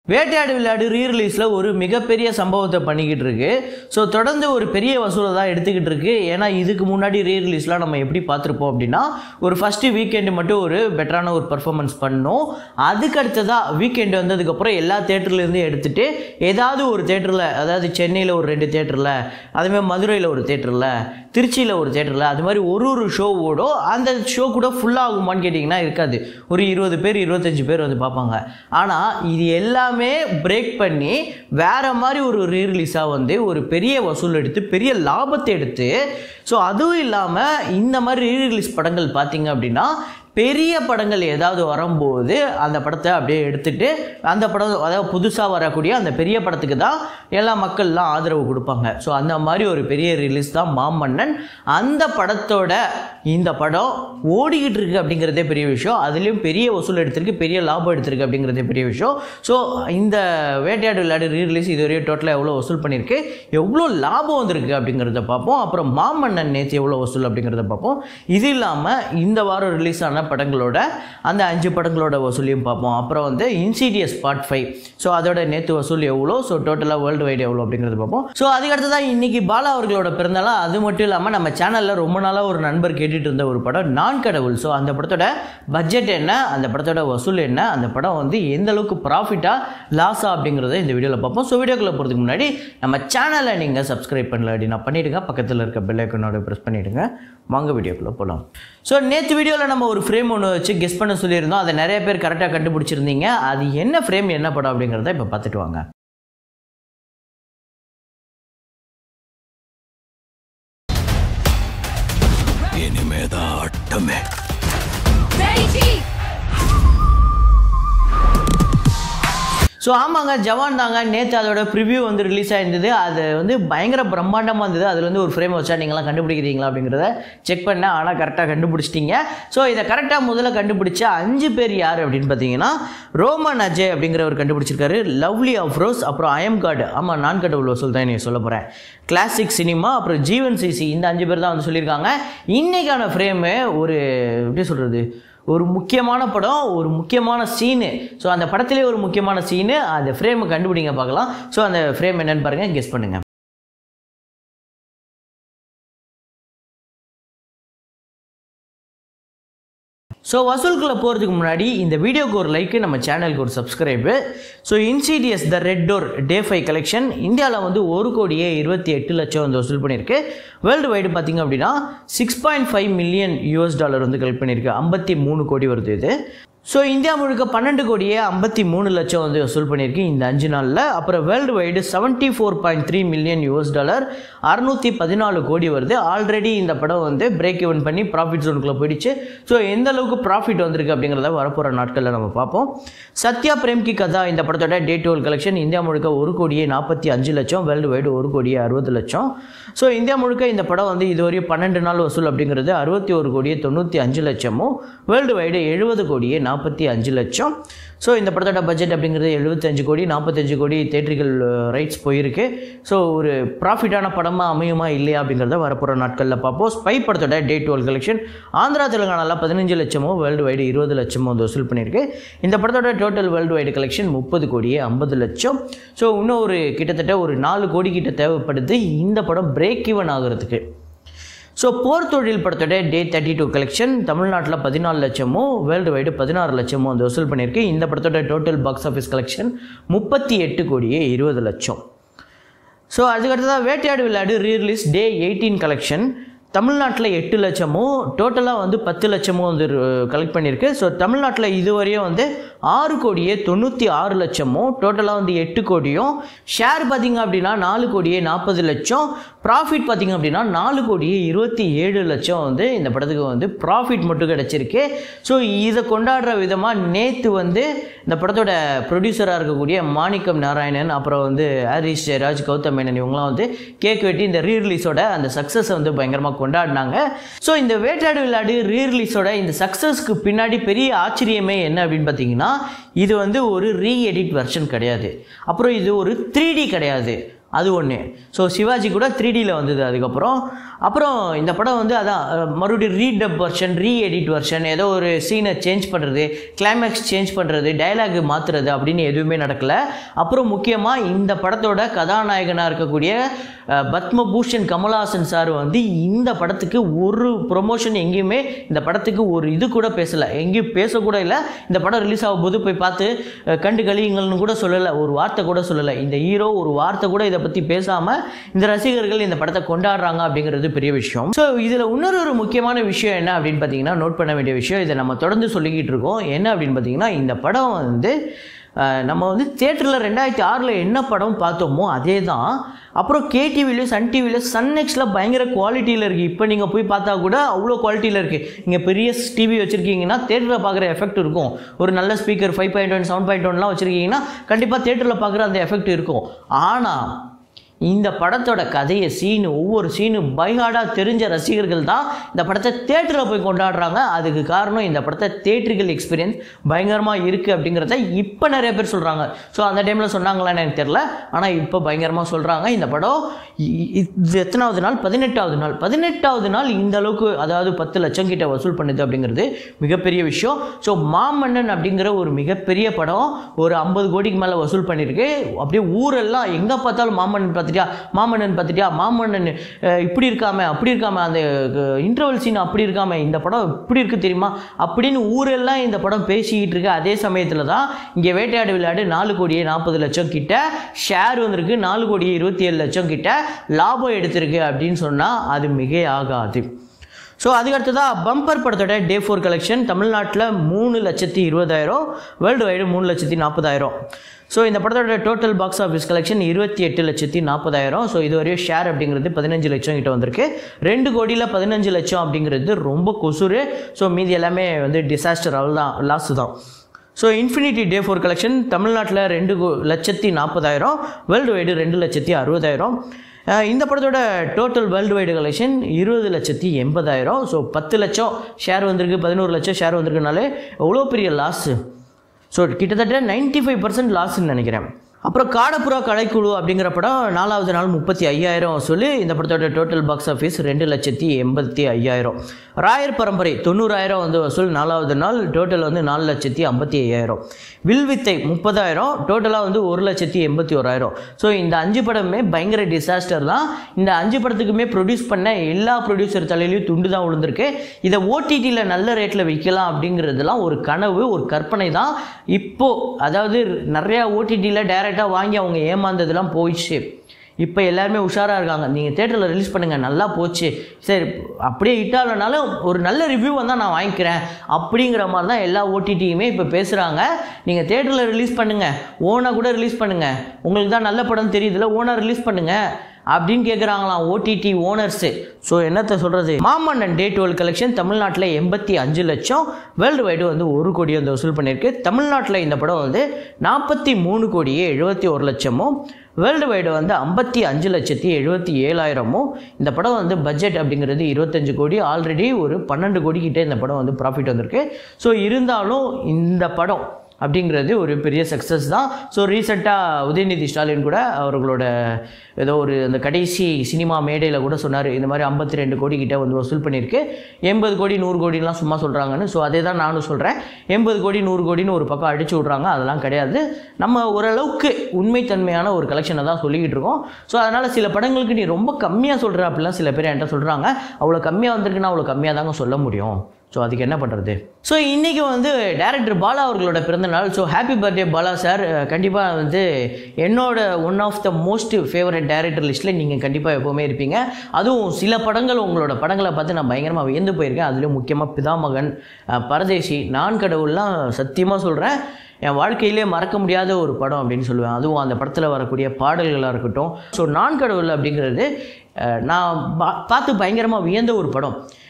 வேட்டையாடு விளையாடு ரீரிலீஸில் ஒரு மிகப்பெரிய சம்பவத்தை பண்ணிக்கிட்டு இருக்கு ஸோ தொடர்ந்து ஒரு பெரிய வசூலை தான் எடுத்துக்கிட்டு இருக்கு ஏன்னா இதுக்கு முன்னாடி ரீரிலீஸ்லாம் நம்ம எப்படி பார்த்துருப்போம் அப்படின்னா ஒரு ஃபஸ்ட்டு வீக்கெண்டு மட்டும் ஒரு பெட்டரான ஒரு பர்ஃபார்மன்ஸ் பண்ணோம் அதுக்கு அடுத்ததாக வீக்கெண்டு வந்ததுக்கப்புறம் எல்லா தேட்டர்லேருந்து எடுத்துகிட்டு ஏதாவது ஒரு தேட்டரில் அதாவது சென்னையில் ஒரு ரெண்டு தேட்டரில் அதுமாதிரி மதுரையில் ஒரு தேட்டரில் திருச்சியில் ஒரு தேட்டரில் அது மாதிரி ஒரு ஒரு ஷோ ஓடும் அந்த ஷோ கூட ஃபுல்லாகுமான்னு கேட்டிங்கன்னா இருக்காது ஒரு இருபது பேர் இருபத்தஞ்சு பேர் வந்து பார்ப்பாங்க ஆனால் இது எல்லாமே பிரேக் பண்ணி வேற மாதிரி ஒரு ரீரிலீஸாக வந்து ஒரு பெரிய வசூல் எடுத்து பெரிய லாபத்தை எடுத்து ஸோ அதுவும் இல்லாமல் இந்த மாதிரி ரீரிலீஸ் படங்கள் பார்த்தீங்க அப்படின்னா பெரிய படங்கள் ஏதாவது வரும்போது அந்த படத்தை அப்படியே எடுத்துட்டு அந்த படம் அதாவது புதுசாக வரக்கூடிய அந்த பெரிய படத்துக்கு தான் எல்லா மக்கள்லாம் ஆதரவு கொடுப்பாங்க ஸோ அந்த மாதிரி ஒரு பெரிய ரிலீஸ் தான் மாமன்னன் அந்த படத்தோட இந்த படம் ஓடிக்கிட்டு இருக்கு அப்படிங்கிறதே பெரிய விஷயம் அதுலேயும் பெரிய வசூல் எடுத்திருக்கு பெரிய லாபம் எடுத்திருக்கு அப்படிங்கிறதே பெரிய விஷயம் ஸோ இந்த வேட்டையாடு விளையாடு ரீரிலீஸ் இதுவரையும் டோட்டலாக எவ்வளோ வசூல் பண்ணியிருக்கு எவ்வளோ லாபம் வந்திருக்கு அப்படிங்கிறத பார்ப்போம் அப்புறம் மாமன்னன் நேற்று எவ்வளோ வசூல் அப்படிங்கிறத பார்ப்போம் இது இல்லாமல் இந்த வாரம் ரிலீஸ் ஆன படங்களோட அந்த அஞ்சு படங்களோட வசூலையும் பார்ப்போம் அப்புறம் வந்து இன்சீடியஸ் பார்ட் ஃபைவ் ஸோ அதோட நேற்று வசூல் எவ்வளோ ஸோ டோட்டலாக வேர்ல்டு வைடு எவ்வளோ அப்படிங்கிறது பார்ப்போம் ஸோ அதுக்கடுத்து தான் இன்னைக்கு பாலா அவர்களோட பிறந்தநாள் அது மட்டும் இல்லாமல் நம்ம சேனலில் ரொம்ப நாளாக ஒரு நண்பர் கேட்டுட்டு இருந்த ஒரு படம் நான் கடவுள் ஸோ அந்த படத்தோட பட்ஜெட் என்ன அந்த படத்தோட வசூல் என்ன அந்த படம் வந்து எந்த அளவுக்கு ப்ராஃபிட்டாக லாஸா அப்படிங்கிறத இந்த வீடியோவில் பார்ப்போம் ஸோ வீடியோக்குள்ளே போகிறதுக்கு முன்னாடி நம்ம சேனலை நீங்கள் சப்ஸ்கிரைப் பண்ணல அப்படின்னா பண்ணிவிடுங்க பக்கத்தில் இருக்க பெல் ஐக்கனோட ப்ரெஸ் பண்ணிவிடுங்க வாங்க வீடியோக்குள்ளே போகலாம் ஸோ நேற்று வீடியோவில் நம்ம ஒரு ஃப்ரேம் ஒன்று வச்சு கெஸ் பண்ண சொல்லியிருந்தோம் அதை நிறைய பேர் கரெக்டாக கண்டுபிடிச்சிருந்தீங்க அது என்ன ஃப்ரேம் என்ன படம் அப்படிங்கிறத இப்போ பார்த்துட்டு வாங்க இனிமேதான் ஆட்டமே Ready, Chief! ஸோ ஆமாங்க ஜவான் தாங்க நேற்று அதோட ப்ரிவ்யூ வந்து ரிலீஸ் ஆயிருந்தது அது வந்து பயங்கர பிரம்மாண்டமாக இருந்தது அதில் வந்து ஒரு ஃப்ரேம் வச்சா நீங்களாம் கண்டுபிடிக்கிறீங்களா அப்படிங்கிறத செக் பண்ணேன் ஆனால் கரெக்டாக கண்டுபிடிச்சிட்டிங்க ஸோ இதை கரெக்டாக முதல்ல கண்டுபிடிச்ச அஞ்சு பேர் யார் அப்படின்னு பார்த்தீங்கன்னா ரோமன் அஜய் அப்படிங்கிறவர் கண்டுபிடிச்சிருக்காரு லவ்லி ஆஃப் ரோஸ் அப்புறம் ஐஎம் கார்டு ஆமாம் நான் கடவுள் வசூல் தான் நீ சொல்ல போகிறேன் கிளாசிக் சினிமா அப்புறம் ஜீவன் சிசி இந்த அஞ்சு பேர் தான் வந்து சொல்லியிருக்காங்க இன்னைக்கான ஃப்ரேமு ஒரு எப்படி சொல்கிறது ஒரு முக்கியமான படம் ஒரு முக்கியமான சீனு ஸோ அந்த படத்திலே ஒரு முக்கியமான சீனு அந்த ஃப்ரேமை கண்டுபிடிங்க பார்க்கலாம் ஸோ அந்த ஃப்ரேம் என்னன்னு பாருங்கள் கெஸ் பண்ணுங்கள் ஸோ வசூல்குள்ளே போகிறதுக்கு முன்னாடி இந்த வீடியோக்கு ஒரு லைக்கு நம்ம சேனலுக்கு ஒரு subscribe so Insidious the red door day five collection இந்தியாவில் வந்து ஒரு கோடியே இருபத்தி எட்டு லட்சம் வந்து வசூல் பண்ணியிருக்கு வேர்ல்டு வைடு பார்த்தீங்க அப்படின்னா six point five million US dollar வந்து கலெக்ட் பண்ணியிருக்கு ஐம்பத்தி மூணு கோடி வருது இது ஸோ இந்தியா முழுக்க பன்னெண்டு கோடியே ஐம்பத்தி மூணு லட்சம் வந்து வசூல் பண்ணியிருக்கு இந்த அஞ்சு நாளில் அப்புறம் world wide seventy four point three million US dollar அறுநூற்றி பதினாலு கோடி வருது ஆல்ரெடி இந்த படம் வந்து பிரேக் இவன் பண்ணி ப்ராஃபிட் ஜோனுக்குள்ளே போயிடுச்சு ஸோ எந்த அளவுக்கு ப்ராஃபிட் வந்திருக்கு அப்படிங்கிறத வரப்போகிற நாட்களில் நம்ம பார்ப்போம் சத்யா பிரேம்கி கதா இந்த படத்தோட டே டுவெல் கலெக்ஷன் இந்தியா முழுக்க ஒரு கோடியே நாற்பத்தி அஞ்சு லட்சம் வேர்ல்டு வைடு ஒரு கோடியே அறுபது லட்சம் ஸோ இந்தியா முழுக்க இந்த படம் வந்து இதுவரையும் பன்னெண்டு நாள் வசூல் அப்படிங்கிறது அறுபத்தி ஒரு கோடியே தொண்ணூற்றி அஞ்சு லட்சமும் வேர்ல்டு வைடு எழுபது கோடியே நாற்பத்தி அஞ்சு லட்சம் ஸோ இந்த படத்தோட பட்ஜெட் அப்படிங்கிறது எழுபத்தஞ்சு கோடி நாற்பத்தஞ்சு கோடி தேட்டரிகள் ரைட்ஸ் போயிருக்கு ஸோ ஒரு ப்ராஃபிட்டான படமாக அமையுமா இல்லையா அப்படிங்கிறத வரப்போகிற நாட்களில் பார்ப்போம் ஸ்பை படத்தோட டே டுவெல் கலெக்ஷன் ஆந்திரா தெலுங்கானாவில் பதினஞ்சு லட்சமோ வேர்ல்டு வைடு இருபது லட்சமோ வந்து வசூல் பண்ணியிருக்கு இந்த படத்தோட டோட்டல் வேர்ல்டு வைடு கலெக்ஷன் முப்பது கோடியே ஐம்பது லட்சம் ஸோ இன்னும் ஒரு கிட்டத்தட்ட ஒரு நாலு கோடி கிட்ட தேவைப்படுது இந்த படம் பிரேக் ஈவன் ஆகிறதுக்கு ஸோ போர் தொழில் படத்தோட டே தேர்ட்டி டூ கலெக்ஷன் தமிழ்நாட்டில் பதினாலு லட்சமும் வேர்ல்டு வைடு பதினாறு லட்சமும் வந்து வசூல் பண்ணியிருக்கு இந்த படத்தோட டோட்டல் பாக்ஸ் ஆஃபீஸ் கலெக்ஷன் முப்பத்தி எட்டு கோடியே இருபது லட்சம் ஸோ அதுக்கடுத்ததாக வேட்டையாடு விளையாடு ரீரிலீஸ் டே எயிட்டீன் கலெக்ஷன் தமிழ்நாட்டில் எட்டு லட்சமும் டோட்டலாக வந்து பத்து லட்சமும் வந்து கலெக்ட் பண்ணியிருக்கு ஸோ தமிழ்நாட்டில் இதுவரையும் வந்து ஆறு கோடியே தொண்ணூற்றி ஆறு லட்சமும் டோட்டலாக வந்து எட்டு கோடியும் ஷேர் பார்த்தீங்க அப்படின்னா நாலு கோடியே நாற்பது லட்சம் ப்ராஃபிட் பார்த்தீங்க அப்படின்னா நாலு கோடியே இருபத்தி ஏழு லட்சம் வந்து இந்த படத்துக்கு வந்து ப்ராஃபிட் மட்டும் கிடச்சிருக்கு ஸோ இதை கொண்டாடுற விதமாக நேற்று வந்து இந்த படத்தோட ப்ரொடியூசராக இருக்கக்கூடிய மாணிக்கம் நாராயணன் அப்புறம் வந்து ஹரிஷ் ஜெயராஜ் கௌதம் மேனன் இவங்களாம் வந்து கேக் வெட்டி இந்த ரீரிலீஸோட அந்த சக்ஸஸை வந்து பயங்கரமாக கொண்டாடினாங்க ஸோ இந்த வேட்டாடு விளையாடு ரீரிலீஸோட இந்த சக்ஸஸ்க்கு பின்னாடி பெரிய ஆச்சரியமே என்ன அப்படின்னு பார்த்தீங்கன்னா இது வந்து ஒரு ரீ எடிட் வெர்ஷன் கிடையாது அப்புறம் இது ஒரு த்ரீ டி கிடையாது அது ஒன்று ஸோ சிவாஜி கூட த்ரீ டியில் வந்தது அதுக்கப்புறம் அப்புறம் இந்த படம் வந்து அதான் அஹ், மறுபடியும் redub version re edit version ஏதோ ஒரு சீனை சேஞ்ச் பண்ணுறது கிளைமேக்ஸ் சேஞ்ச் பண்ணுறது டைலாக் மாற்றுறது அப்படின்னு எதுவுமே நடக்கல அப்புறம் முக்கியமாக இந்த படத்தோட கதாநாயகனாக இருக்கக்கூடிய அஹ், பத்மபூஷன் கமல்ஹாசன் சார் வந்து இந்த படத்துக்கு ஒரு ப்ரொமோஷன் எங்கேயுமே இந்த படத்துக்கு ஒரு இது கூட பேசலை எங்கேயும் பேசக்கூட இல்லை இந்த படம் ரிலீஸ் ஆகும் போது போய் பார்த்து அஹ், கண்டு கழியுங்கள்னு கூட சொல்லலை ஒரு வார்த்தை கூட சொல்லலை இந்த ஹீரோ ஒரு வார்த்தை கூட இதை பற்றி பேசாமல் இந்த ரசிகர்கள் இந்த படத்தை கொண்டாடுறாங்க அப்படிங்கிறது பெரிய விஷயம் ஸோ இதில் இன்னொரு ஒரு முக்கியமான விஷயம் என்ன அப்படின்னு பார்த்தீங்கன்னா நோட் பண்ண வேண்டிய விஷயம் இதை நம்ம தொடர்ந்து சொல்லிக்கிட்டு இருக்கோம் என்ன அப்படின்னு பார்த்தீங்கன்னா இந்த படம் வந்து அஹ், நம்ம வந்து தேட்டரில் ரெண்டாயிரத்தி ஆறில் என்ன படம் பார்த்தோமோ அதே தான் அப்புறம் கேடிவிலையும் சன் டிவிலையும் சன் நெக்ஸ்டில் பயங்கர குவாலிட்டியில் இருக்குது இப்போ நீங்கள் போய் பார்த்தா கூட அவ்வளோ குவாலிட்டியில் இருக்குது இங்கே பெரிய டிவி வச்சுருக்கீங்கன்னா தேட்டரில் பார்க்குற எஃபெக்ட் இருக்கும் ஒரு நல்ல speaker five point one seven point ஒன்லாம் வச்சுருக்கீங்கன்னா கண்டிப்பாக தேட்டரில் பார்க்குற அந்த எஃபெக்ட் இருக்கும் ஆனால் இந்த படத்தோட கதையை சீனு ஒவ்வொரு சீனு பைஹார்டாக தெரிஞ்ச ரசிகர்கள் தான் இந்த படத்தை தேட்டரில் போய் கொண்டாடுறாங்க அதுக்கு காரணம் இந்த படத்தை தேட்டரிக்கல் எக்ஸ்பீரியன்ஸ் பயங்கரமாக இருக்குது அப்படிங்கிறத இப்போ நிறைய பேர் சொல்கிறாங்க ஸோ அந்த டைமில் சொன்னாங்களான்னு எனக்கு தெரில ஆனால் இப்போ பயங்கரமாக சொல்கிறாங்க இந்த படம் இ- இது எத்தனாவது நாள் பதினெட்டாவது நாள் பதினெட்டாவது நாள் இந்த அளவுக்கு அதாவது பத்து லட்சம் கிட்ட வசூல் பண்ணுது அப்படிங்கிறது மிகப்பெரிய விஷயம் ஸோ மாமன்னன் அப்படிங்கிற ஒரு மிகப்பெரிய படம் ஒரு ஐம்பது கோடிக்கு மேலே வசூல் பண்ணியிருக்கு அப்படியே ஊரெல்லாம் எங்கே பார்த்தாலும் மாமன்னன் பார்த்துட்டியா மாமன்னன் பார்த்துட்டியா மாமன்னன் அஹ், இப்படி இருக்காம அப்படி இருக்காம அந்த இன்டர்வல் சீன் அப்படி இருக்காம இந்த படம் இப்படி இருக்கு தெரியுமா அப்படின்னு ஊரெல்லாம் இந்த படம் பேசிக்கிட்டு இருக்கு அதே சமயத்தில் தான் இங்கே வேட்டையாடு விளையாடு நாலு கோடியே நாற்பது லட்சம் கிட்ட ஷேர் வந்திருக்கு நாலு கோடியே இருபத்தி ஏழு லட்சம் கிட்ட லாபம் எடுத்திருக்கு அப்படின்னு சொன்னால் அது மிகை ஆகாது ஸோ அதுக்கடுத்ததாக பம்பர் படத்தோட டே ஃபோர் கலெக்ஷன் தமிழ்நாட்டில் மூணு லட்சத்தி இருபதாயிரம் வேர்ல்டு வைடு மூணு லட்சத்தி நாற்பதாயிரம் ஸோ இந்த படத்தோட டோட்டல் பாக்ஸ் ஆஃபீஸ் கலெக்ஷன் இருபத்தி எட்டு லட்சத்தி நாற்பதாயிரம் ஸோ இது வரையும் ஷேர் அப்படிங்கிறது பதினஞ்சு லட்சம் கிட்ட வந்திருக்கு ரெண்டு கோடியில் பதினஞ்சு லட்சம் அப்படிங்கிறது ரொம்ப கொசுறு ஸோ மீதி எல்லாமே வந்து டிசாஸ்டர் அவ்வளோதான் லாஸ் தான் so infinity day four collection தமிழ்நாட்டில் ரெண்டு கோ- லட்சத்தி நாற்பதாயிரம் வேர்ல்டு வைடு ரெண்டு லட்சத்தி அறுபதாயிரம் அஹ் இந்த படத்தோட டோட்டல் வேர்ல்டு வைடு கலெக்ஷன் இருபது லட்சத்தி எண்பதாயிரம் ஸோ பத்து லட்சம் ஷேர் வந்திருக்கு பதினோரு லட்சம் ஷேர் வந்திருக்குனாலே எவ்வளோ பெரிய லாஸு ஸோ கிட்டத்தட்ட 95% ஃபைவ் பர்சன்ட் லாஸ்ன்னு நினைக்கிறேன் அப்புறம் காடப்புறா கலைக்குழு அப்படிங்கிற படம் நாலாவது நாள் முப்பத்தி ஐயாயிரம் சொல்லி இந்த படத்தோட டோட்டல் பாக்ஸ் ஆஃபீஸ் ரெண்டு லட்சத்தி எண்பத்தி ஐயாயிரம் ராயர் பரம்பரை தொண்ணூறாயிரம் வந்து வசூல் நாலாவது நாள் டோட்டல் வந்து நாலு லட்சத்தி ஐம்பத்தி ஐயாயிரம் வில்வித்தை முப்பதாயிரம் டோட்டலாக வந்து ஒரு லட்சத்தி எண்பத்தி ஓராயிரம் ஸோ இந்த அஞ்சு படமே பயங்கர டிசாஸ்டர் தான் இந்த அஞ்சு படத்துக்குமே ப்ரொடியூஸ் பண்ண எல்லா ப்ரொடியூசர் தலையிலையும் துண்டு தான் விழுந்திருக்கு இதை ஓடிடியில் நல்ல ரேட்டில் விற்கலாம் அப்படிங்கிறதுலாம் ஒரு கனவு ஒரு கற்பனை தான் இப்போ அதாவது நிறையா ஓடிடியில் டைரெக்டாக வாங்கி அவங்க ஏமாந்ததெல்லாம் போயிடுச்சு இப்போ எல்லாருமே உஷாராக இருக்காங்க நீங்கள் தேட்டரில் ரிலீஸ் பண்ணுங்கள் நல்லா போச்சு சரி அப்படியே இட்டாலனாலும் ஒரு நல்ல ரிவ்யூ வந்தால் நான் வாங்கிக்கிறேன் அப்படிங்கிற மாதிரி தான் எல்லா ஓடிடியுமே இப்போ பேசுகிறாங்க நீங்கள் தேட்டரில் ரிலீஸ் பண்ணுங்கள் ஓனாக கூட ரிலீஸ் பண்ணுங்கள் உங்களுக்கு தான் நல்ல படம் தெரியுதுல ஓனாக ரிலீஸ் பண்ணுங்கள் அப்படின்னு கேட்குறாங்களாம் ஓடிடி ஓனர்ஸு ஸோ என்னத்தை சொல்கிறது மாமன்னன் டே டுவெல் கலெக்ஷன் தமிழ்நாட்டில் எண்பத்தி அஞ்சு லட்சம் வேர்ல்டு வைடு வந்து ஒரு கோடி வந்து வசூல் பண்ணியிருக்கு தமிழ்நாட்டில் இந்த படம் வந்து நாற்பத்தி மூணு கோடியே எழுபத்தி ஒரு லட்சமும் வேர்ல்டு வைடு வந்து ஐம்பத்தி அஞ்சு லட்சத்தி எழுபத்தி ஏழாயிரமும் இந்த படம் வந்து பட்ஜெட் அப்படிங்கிறது இருபத்தஞ்சு கோடி ஆல்ரெடி ஒரு பன்னெண்டு கோடி கிட்டே இந்த படம் வந்து ப்ராஃபிட் வந்திருக்கு ஸோ இருந்தாலும் இந்த படம் அப்படிங்கிறது ஒரு பெரிய சக்ஸஸ் தான் ஸோ ரீசெண்டாக உதயநிதி ஸ்டாலின் கூட அவர்களோட ஏதோ ஒரு அந்த கடைசி சினிமா மேடையில் கூட சொன்னார் இந்த மாதிரி ஐம்பத்தி ரெண்டு கோடி கிட்ட வந்து வசூல் பண்ணியிருக்கு எண்பது கோடி நூறு கோடிலாம் சும்மா சொல்கிறாங்கன்னு ஸோ அதே தான் நானும் சொல்கிறேன் எண்பது கோடி நூறு கோடின்னு ஒரு பக்கம் அடிச்சு விட்றாங்க அதெல்லாம் கிடையாது நம்ம ஓரளவுக்கு உண்மைத்தன்மையான ஒரு கலெக்ஷனை தான் சொல்லிக்கிட்டு இருக்கோம் ஸோ அதனால் சில படங்களுக்கு நீ ரொம்ப கம்மியாக சொல்கிற அப்படிலாம் சில பேர் என்கிட்ட சொல்கிறாங்க அவ்வளோ கம்மியாக வந்திருக்குன்னா அவ்வளோ கம்மியாக தாங்க சொல்ல முடியும் ஸோ அதுக்கு என்ன பண்ணுறது ஸோ இன்றைக்கி வந்து டேரக்டர் பாலா அவர்களோட பிறந்தநாள் so happy birthday Bala sir கண்டிப்பாக வந்து என்னோட one of the most favourite director லிஸ்ட்டில் நீங்கள் கண்டிப்பாக எப்போவுமே இருப்பீங்க அதுவும் சில படங்கள் உங்களோட படங்களை பார்த்து நான் பயங்கரமாக வியந்து போயிருக்கேன் அதுலேயும் முக்கியமாக பிதாமகன் அஹ், பரதேசி நான் கடவுள்லாம் சத்தியமாக சொல்கிறேன் என் வாழ்க்கையிலே மறக்க முடியாத ஒரு படம் அப்படின்னு சொல்லுவேன் அதுவும் அந்த படத்தில் வரக்கூடிய பாடல்களாக இருக்கட்டும் ஸோ நான் கடவுள் அப்படிங்கிறது அஹ், நான் பா- பார்த்து பயங்கரமாக வியந்த ஒரு படம்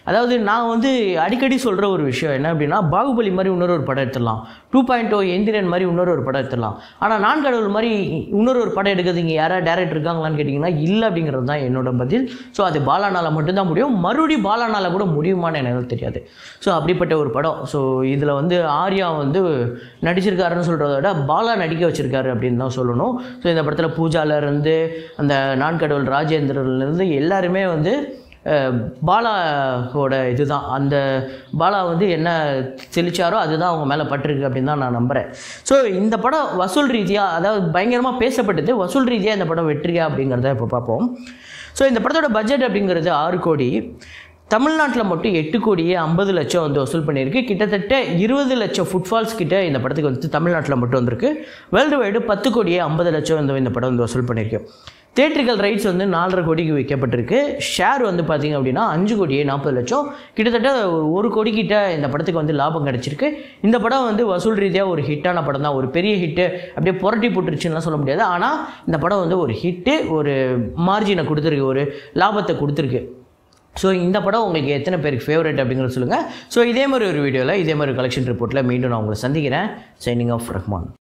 அதாவது நான் வந்து அடிக்கடி சொல்கிற ஒரு விஷயம் என்ன அப்படின்னா பாகுபலி மாதிரி இன்னொரு ஒரு படம் எடுத்துடலாம் டூ பாயிண்ட் ஓ எந்திரன் மாதிரி இன்னொரு ஒரு படம் எடுத்துடலாம் ஆனால் நான் கடவுள் மாதிரி இன்னொரு ஒரு படம் எடுக்கிறது இங்கே யாராவது டேரக்டர் இருக்காங்களான்னு கேட்டிங்கன்னா இல்லை அப்படிங்கிறது தான் என்னோட பதில் ஸோ அது பாலானால மட்டும்தான் முடியும் மறுபடியும் பாலானால கூட முடியுமான்னு எனக்கு தெரியாது ஸோ அப்படிப்பட்ட ஒரு படம் ஸோ இதில் வந்து ஆர்யா வந்து நடிச்சிருக்காருன்னு சொல்கிறத விட பாலா நடிக்க வச்சிருக்காரு அப்படின்னு தான் சொல்லணும் ஸோ இந்த படத்தில் பூஜாலேருந்து அந்த நான் கடவுள் ராஜேந்திரன்லேருந்து எல்லாருமே வந்து அஹ், பாலாவோட இதுதான் அந்த பாலா வந்து என்ன தெளிச்சாரோ அதுதான் அவங்க மேலே பட்டிருக்கு அப்படின்னு தான் நான் நம்புகிறேன் ஸோ இந்த படம் வசூல் ரீதியாக அதாவது பயங்கரமாக பேசப்பட்டது வசூல் ரீதியாக இந்த படம் வெற்றியா அப்படிங்கிறத இப்போ பார்ப்போம் ஸோ இந்த படத்தோட பட்ஜெட் அப்படிங்கிறது ஆறு கோடி தமிழ்நாட்டில் மட்டும் எட்டு கோடியே ஐம்பது லட்சம் வந்து வசூல் பண்ணியிருக்கு கிட்டத்தட்ட இருபது லட்சம் ஃபுட்ஃபால்ஸ் கிட்ட இந்த படத்துக்கு வந்து தமிழ்நாட்டில் மட்டும் வந்திருக்கு வேர்ல்டு வைடு பத்து கோடியே ஐம்பது லட்சம் வந்து இந்த படம் வந்து வசூல் பண்ணியிருக்கு தேட்ரிக்கல் ரைட்ஸ் வந்து நாலரை கோடிக்கு விற்கப்பட்டிருக்கு ஷேர் வந்து பார்த்தீங்க அப்படின்னா அஞ்சு கோடியே நாற்பது லட்சம் கிட்டத்தட்ட ஒரு ஒரு கோடி கிட்ட இந்த படத்துக்கு வந்து லாபம் கிடச்சிருக்கு இந்த படம் வந்து வசூல் ரீதியாக ஒரு ஹிட்டான படம் தான் ஒரு பெரிய ஹிட்டு அப்படியே புரட்டி போட்டுருச்சுன்னுலாம் சொல்ல முடியாது ஆனால் இந்த படம் வந்து ஒரு ஹிட்டு ஒரு மார்ஜினை கொடுத்துருக்கு ஒரு லாபத்தை கொடுத்துருக்கு ஸோ இந்த படம் உங்களுக்கு எத்தனை பேருக்கு ஃபேவரட் அப்படிங்கிறத சொல்லுங்கள் ஸோ இதே மாதிரி ஒரு வீடியோவில் இதே மாதிரி கலெக்ஷன் ரிப்போர்ட்டில் மீண்டும் நான் உங்களை சந்திக்கிறேன் சைனிங் ஆஃப் ரஹ்மான்